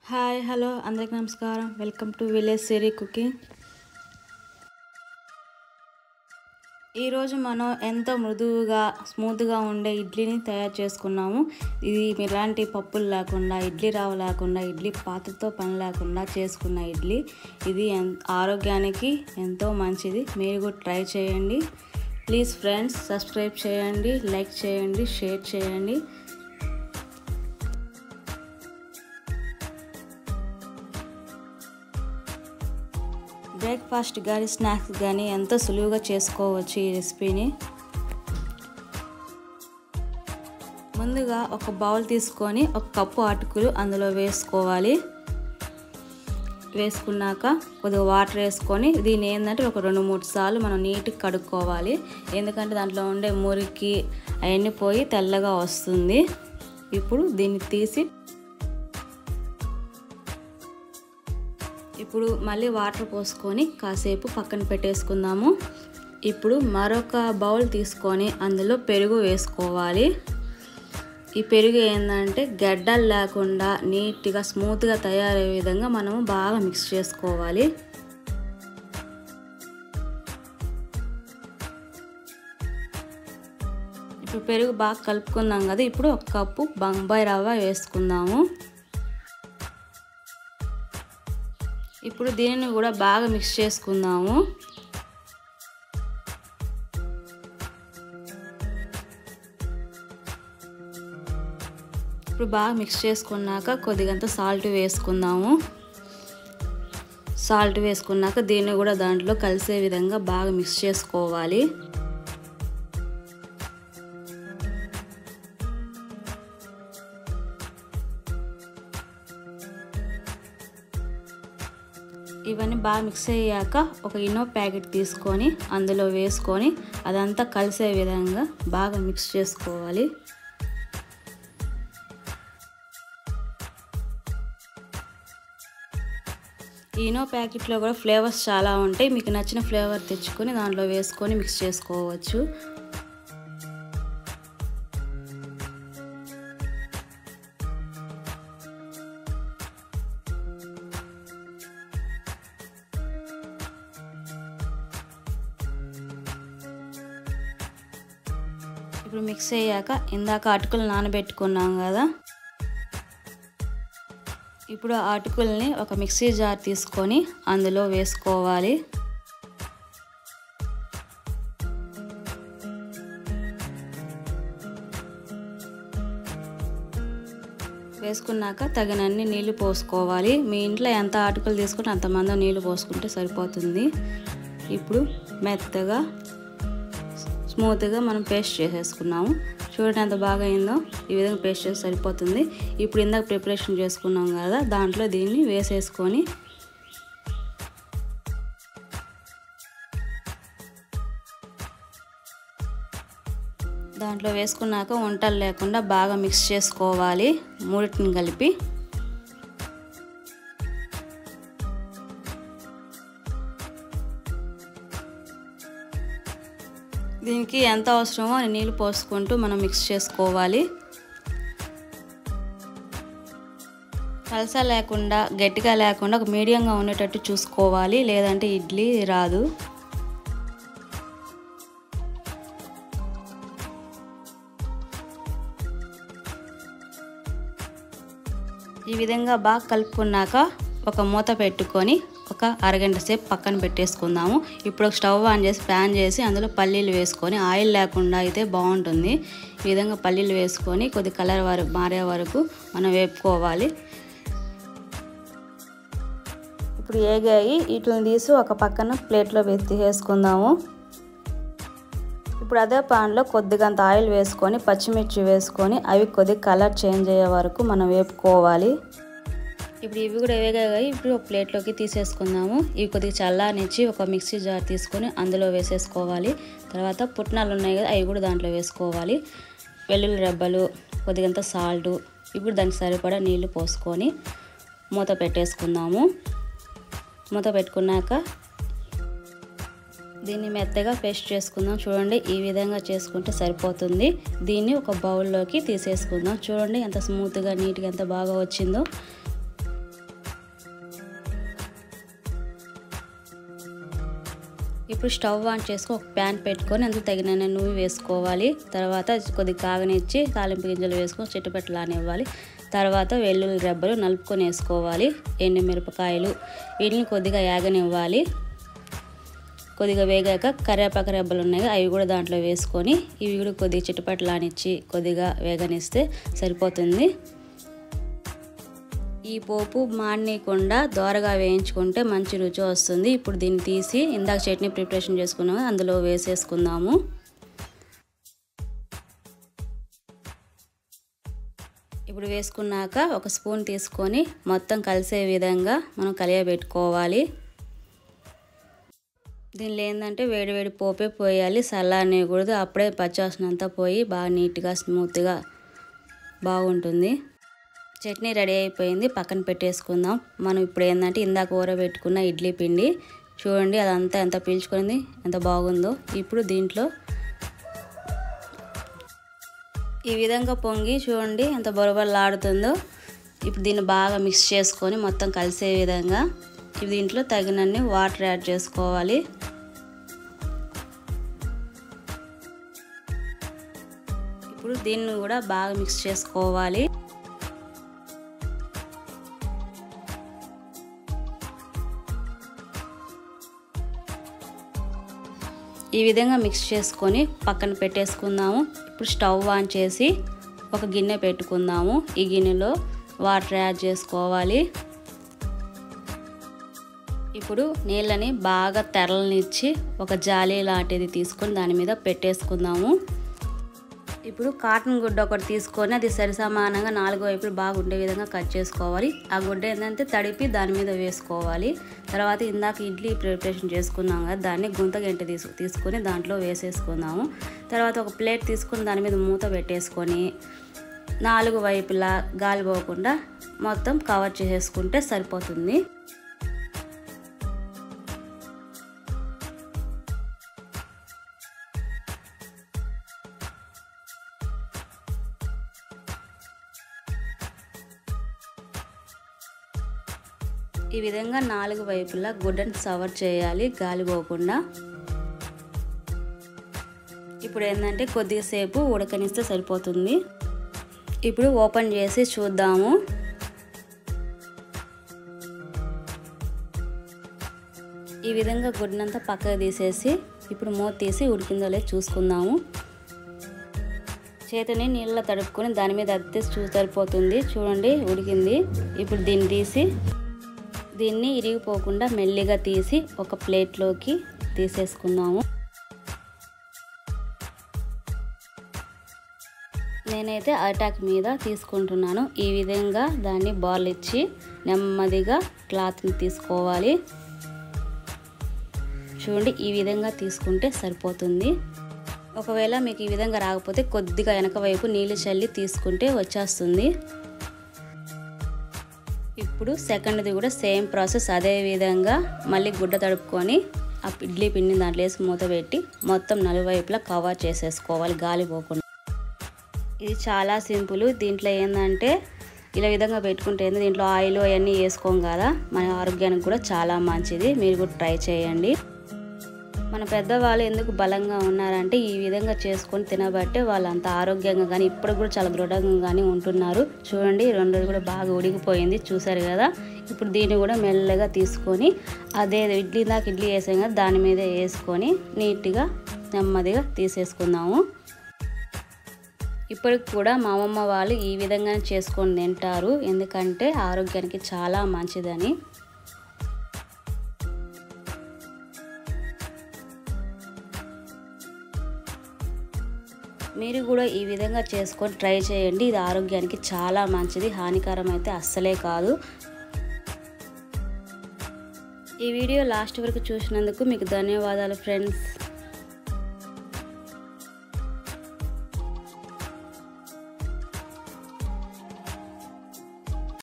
hi hello అందరికీ నమస్కారం welcome to village Siri cooking ఈరోజు మనం ఎంతో మృదువుగా స్మూత్గా ఉండే ఇడ్లీని తయారు చేసుకున్నాము ఇది ఎలాంటి పప్పులు లేకుండా ఇడ్లీ రావు లేకుండా ఇడ్లీ పాత్రతో పని లేకుండా చేసుకున్న ఇడ్లీ ఇది ఎన్ ఆరోగ్యానికి ఎంతో మంచిది మీరు కూడా ట్రై చేయండి ప్లీజ్ ఫ్రెండ్స్ సబ్స్క్రైబ్ చేయండి లైక్ చేయండి షేర్ చేయండి బ్రేక్ఫాస్ట్ కానీ స్నాక్స్ కానీ ఎంతో సులువుగా చేసుకోవచ్చు ఈ రెసిపీని ముందుగా ఒక బౌల్ తీసుకొని ఒక కప్పు అటుకులు అందులో వేసుకోవాలి వేసుకున్నాక కొద్దిగా వాటర్ వేసుకొని దీన్ని ఏంటంటే ఒక రెండు మూడు సార్లు మనం నీట్గా కడుక్కోవాలి ఎందుకంటే దాంట్లో ఉండే మురికి అవన్నీ పోయి తెల్లగా వస్తుంది ఇప్పుడు దీన్ని తీసి ఇప్పుడు మళ్ళీ వాటర్ పోసుకొని కాసేపు పక్కన పెట్టేసుకుందాము ఇప్పుడు మరొక బౌల్ తీసుకొని అందులో పెరుగు వేసుకోవాలి ఈ పెరుగు ఏంటంటే గడ్డలు లేకుండా నీట్గా స్మూత్గా తయారయ్యే విధంగా మనము బాగా మిక్స్ చేసుకోవాలి ఇప్పుడు పెరుగు బాగా కలుపుకుందాం కదా ఇప్పుడు ఒక కప్పు బంబాయి రవ్వ వేసుకుందాము ఇప్పుడు దీనిని కూడా బాగా మిక్స్ చేసుకుందాము ఇప్పుడు బాగా మిక్స్ చేసుకున్నాక కొద్దిగంత సాల్ట్ వేసుకుందాము సాల్ట్ వేసుకున్నాక దీన్ని కూడా దాంట్లో కలిసే విధంగా బాగా మిక్స్ చేసుకోవాలి ఇవన్నీ బాగా మిక్స్ అయ్యాక ఒక ఇనో ప్యాకెట్ తీసుకొని అందులో వేసుకొని అదంతా కలిసే విధంగా బాగా మిక్స్ చేసుకోవాలి ఈనో ప్యాకెట్లో కూడా ఫ్లేవర్స్ చాలా ఉంటాయి మీకు నచ్చిన ఫ్లేవర్ తెచ్చుకొని దాంట్లో వేసుకొని మిక్స్ చేసుకోవచ్చు ఇప్పుడు మిక్స్ అయ్యాక ఇందాక అటుకులు నానబెట్టుకున్నాం కదా ఇప్పుడు ఆ అటుకుల్ని ఒక మిక్సీ జార్ తీసుకొని అందులో వేసుకోవాలి వేసుకున్నాక తగినన్ని నీళ్లు పోసుకోవాలి మీ ఇంట్లో ఎంత అటుకులు తీసుకుంటే అంతమంది నీళ్లు పోసుకుంటే సరిపోతుంది ఇప్పుడు మెత్తగా స్మూత్గా మనం పేస్ట్ చేసేసుకున్నాము చూడండి ఎంత బాగా అయిందో ఈ విధంగా పేస్ట్ చేసి సరిపోతుంది ఇప్పుడు ఇందాక ప్రిపరేషన్ చేసుకున్నాం కదా దాంట్లో దీన్ని వేసేసుకొని దాంట్లో వేసుకున్నాక వంటలు లేకుండా బాగా మిక్స్ చేసుకోవాలి మూడింటిని కలిపి దీనికి ఎంత అవసరమో నీళ్ళు పోసుకుంటూ మనం మిక్స్ చేసుకోవాలి పలస లేకుండా గట్టిగా లేకుండా ఒక మీడియంగా ఉండేటట్టు చూసుకోవాలి లేదంటే ఇడ్లీ రాదు ఈ విధంగా బాగా కలుపుకున్నాక ఒక మూత పెట్టుకొని ఒక అరగంట సేపు పక్కన పెట్టేసుకుందాము ఇప్పుడు ఒక స్టవ్ ఆన్ చేసి ప్యాన్ చేసి అందులో పల్లీలు వేసుకొని ఆయిల్ లేకుండా అయితే బాగుంటుంది ఈ విధంగా పల్లీలు వేసుకొని కొద్ది కలర్ వరకు మారే వరకు మనం వేపుకోవాలి ఇప్పుడు ఏగాయి వీటిని తీసి ఒక పక్కన ప్లేట్లో తీసేసుకుందాము ఇప్పుడు అదే పాన్లో కొద్దిగంత ఆయిల్ వేసుకొని పచ్చిమిర్చి వేసుకొని అవి కొద్ది కలర్ చేంజ్ అయ్యే వరకు మనం వేపుకోవాలి ఇప్పుడు ఇవి కూడా వేగాయి ఇప్పుడు ఒక ప్లేట్లోకి తీసేసుకుందాము ఇవి కొద్దిగా చల్లానిచ్చి ఒక మిక్సీ జార్ తీసుకొని అందులో వేసేసుకోవాలి తర్వాత పుట్నాలు ఉన్నాయి కదా అవి కూడా దాంట్లో వేసుకోవాలి వెల్లుల్లి రెబ్బలు కొద్దిగంత సాల్ట్ ఇప్పుడు దానికి సరిపడా నీళ్లు పోసుకొని మూత పెట్టేసుకుందాము మూత పెట్టుకున్నాక దీన్ని మెత్తగా పేస్ట్ చేసుకుందాం చూడండి ఈ విధంగా చేసుకుంటే సరిపోతుంది దీన్ని ఒక బౌల్లోకి తీసేసుకుందాం చూడండి ఎంత స్మూత్గా నీట్గా ఎంత బాగా వచ్చిందో ఇప్పుడు స్టవ్ ఆన్ చేసుకొని ఒక ప్యాన్ పెట్టుకొని అందులో తగిన నువ్వు వేసుకోవాలి తర్వాత కొద్దిగా కాగనిచ్చి తాలింపు గింజలు వేసుకొని చెట్టుపెట్టలానివ్వాలి తర్వాత వెల్లుల్లి రెబ్బలు నలుపుకొని వేసుకోవాలి ఎండు మిరపకాయలు వీటిని కొద్దిగా యాగనివ్వాలి కొద్దిగా వేగాక కరివేపాకు రెబ్బలు ఉన్నాయి అవి కూడా దాంట్లో వేసుకొని ఇవి కూడా కొద్దిగా చిట్టుపట్లానిచ్చి కొద్దిగా వేగనిస్తే సరిపోతుంది ఈ పోపు మాడనీయకుండా దోరగా వేయించుకుంటే మంచి రుచి వస్తుంది ఇప్పుడు దీన్ని తీసి ఇందాక చట్నీ ప్రిపరేషన్ చేసుకున్నాము అందులో వేసేసుకుందాము ఇప్పుడు వేసుకున్నాక ఒక స్పూన్ తీసుకొని మొత్తం కలిసే విధంగా మనం కలియబెట్టుకోవాలి దీనిలో ఏంటంటే వేడి వేడి పోపే పోయాలి చల్లారనివ్వకూడదు అప్పుడే పచ్చివాసన అంతా పోయి బాగా నీట్గా స్మూత్గా బాగుంటుంది చట్నీ రెడీ అయిపోయింది పక్కన పెట్టేసుకుందాం మనం ఇప్పుడు ఏంటంటే ఇందాక ఊరబెట్టుకున్న ఇడ్లీ పిండి చూడండి అదంతా ఎంత పీల్చుకుంది ఎంత బాగుందో ఇప్పుడు దీంట్లో ఈ విధంగా పొంగి చూడండి ఎంత బొరబొరలాడుతుందో ఇప్పుడు దీన్ని బాగా మిక్స్ చేసుకొని మొత్తం కలిసే విధంగా ఇప్పుడు దీంట్లో తగినన్ని వాటర్ యాడ్ చేసుకోవాలి ఇప్పుడు దీన్ని కూడా బాగా మిక్స్ చేసుకోవాలి ఈ విధంగా మిక్స్ చేసుకొని పక్కన పెట్టేసుకుందాము ఇప్పుడు స్టవ్ ఆన్ చేసి ఒక గిన్నె పెట్టుకుందాము ఈ గిన్నెలో వాటర్ యాడ్ చేసుకోవాలి ఇప్పుడు నీళ్ళని బాగా తెరలనిచ్చి ఒక జాలి లాంటిది తీసుకొని దాని మీద పెట్టేసుకుందాము ఇప్పుడు కాటన్ గుడ్డ ఒకటి తీసుకొని అది సరి సమానంగా నాలుగు వైపులు బాగా ఉండే విధంగా కట్ చేసుకోవాలి ఆ గుడ్డ ఏంటంటే తడిపి దాని మీద వేసుకోవాలి తర్వాత ఇందాక ఇడ్లీ ప్రిపరేషన్ చేసుకున్నాం కదా దాన్ని గుంత గంట తీసు తీసుకొని దాంట్లో వేసేసుకుందాము తర్వాత ఒక ప్లేట్ తీసుకొని దాని మీద మూత పెట్టేసుకొని నాలుగు వైపులా గాలి పోకుండా మొత్తం కవర్ చేసేసుకుంటే సరిపోతుంది ఈ విధంగా నాలుగు వైపులా గుడ్డని సవర్ చేయాలి గాలి పోకుండా ఇప్పుడు ఏంటంటే కొద్దిసేపు ఉడకనిస్తే సరిపోతుంది ఇప్పుడు ఓపెన్ చేసి చూద్దాము ఈ విధంగా గుడ్డంతా పక్కకు తీసేసి ఇప్పుడు మూత తీసి ఉడికిందో లేదో చూసుకుందాము చేతిని నీళ్ళలో తడుపుకొని దాని మీద అద్దె చూ సరిపోతుంది చూడండి ఉడికింది ఇప్పుడు దీన్ని తీసి దీన్ని ఇరిగిపోకుండా మెల్లిగా తీసి ఒక ప్లేట్లోకి తీసేసుకుందాము నేనైతే అటాక్ మీద తీసుకుంటున్నాను ఈ విధంగా దాన్ని బాల్ ఇచ్చి నెమ్మదిగా క్లాత్ని తీసుకోవాలి చూడండి ఈ విధంగా తీసుకుంటే సరిపోతుంది ఒకవేళ మీకు ఈ విధంగా రాకపోతే కొద్దిగా వెనక వైపు నీళ్ళు చల్లి తీసుకుంటే వచ్చేస్తుంది ఇప్పుడు సెకండ్ది కూడా సేమ్ ప్రాసెస్ అదే విధంగా మళ్ళీ గుడ్డ తడుపుకొని ఆ ఇడ్లీ పిండిని దాంట్లో వేసి మూత పెట్టి మొత్తం నలువైపులా కవర్ చేసేసుకోవాలి గాలి పోకుండా ఇది చాలా సింపుల్ దీంట్లో ఏంటంటే ఇలా విధంగా పెట్టుకుంటే ఏంది దీంట్లో ఆయిల్ అవన్నీ వేసుకోం కదా మన ఆరోగ్యానికి కూడా చాలా మంచిది మీరు కూడా ట్రై చేయండి మన పెద్దవాళ్ళు ఎందుకు బలంగా ఉన్నారంటే ఈ విధంగా చేసుకొని తినబట్టే వాళ్ళు అంత ఆరోగ్యంగా కానీ ఇప్పుడు కూడా చాలా దృఢంగా కానీ ఉంటున్నారు చూడండి రెండు కూడా బాగా ఉడికిపోయింది చూసారు కదా ఇప్పుడు దీన్ని కూడా మెల్లగా తీసుకొని అదే ఇడ్లీ దాకా ఇడ్లీ వేసాం కదా దాని మీద వేసుకొని నీట్గా నెమ్మదిగా తీసేసుకుందాము ఇప్పటికి కూడా మా అమ్మమ్మ వాళ్ళు ఈ విధంగానే చేసుకొని తింటారు ఎందుకంటే ఆరోగ్యానికి చాలా మంచిదని మీరు కూడా ఈ విధంగా చేసుకొని ట్రై చేయండి ఇది ఆరోగ్యానికి చాలా మంచిది హానికరం అయితే అస్సలే కాదు ఈ వీడియో లాస్ట్ వరకు చూసినందుకు మీకు ధన్యవాదాలు ఫ్రెండ్స్